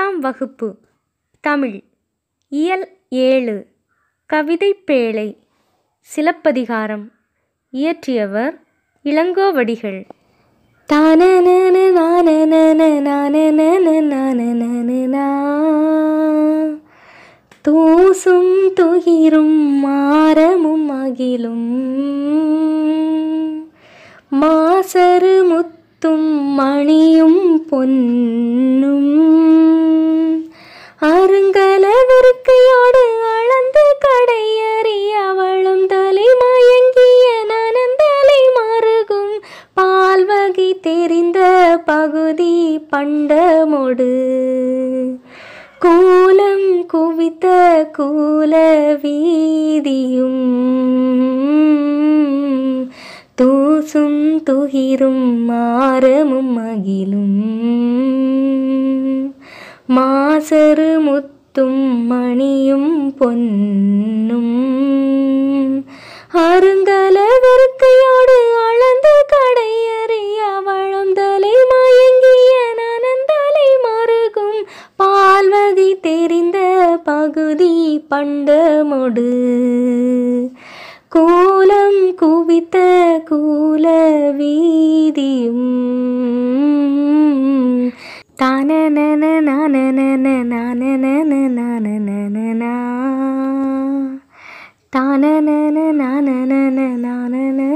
ஏழாம் வகுப்பு தமிழ் இயல் ஏழு கவிதைப்பேழை சிலப்பதிகாரம் இயற்றியவர் இளங்கோவடிகள் தானனன நானனன நானனன நானனனா. தூசும் துகிரும் மாரமும் அகிலும் மாசரு முத்தும் மணியும் பொன்னும் அருங்கலவிருக்கையோடு அளந்து கடையறி அவளும் தலை மயங்கிய நனந்தலை மருகும் பால்வகை தெரிந்த பகுதி பண்டமொடு கூலம் குவித்த கூல வீதியும் தூசும் துகிரும் மாரமும் மகிழும் மாசரு முத்தும் மணியும் பொன்னும் அருங்கல வெறுக்கையோடு அளந்து கடையறி அவளும் தலை மயங்கிய நனந்தலை மருகும் பால்வகை தெரிந்த பகுதி பண்டமொடு கூலம் குவித்த கூல வீதியும் தானனன நானனன நானனன நானனனா தானனன நானனன நானனன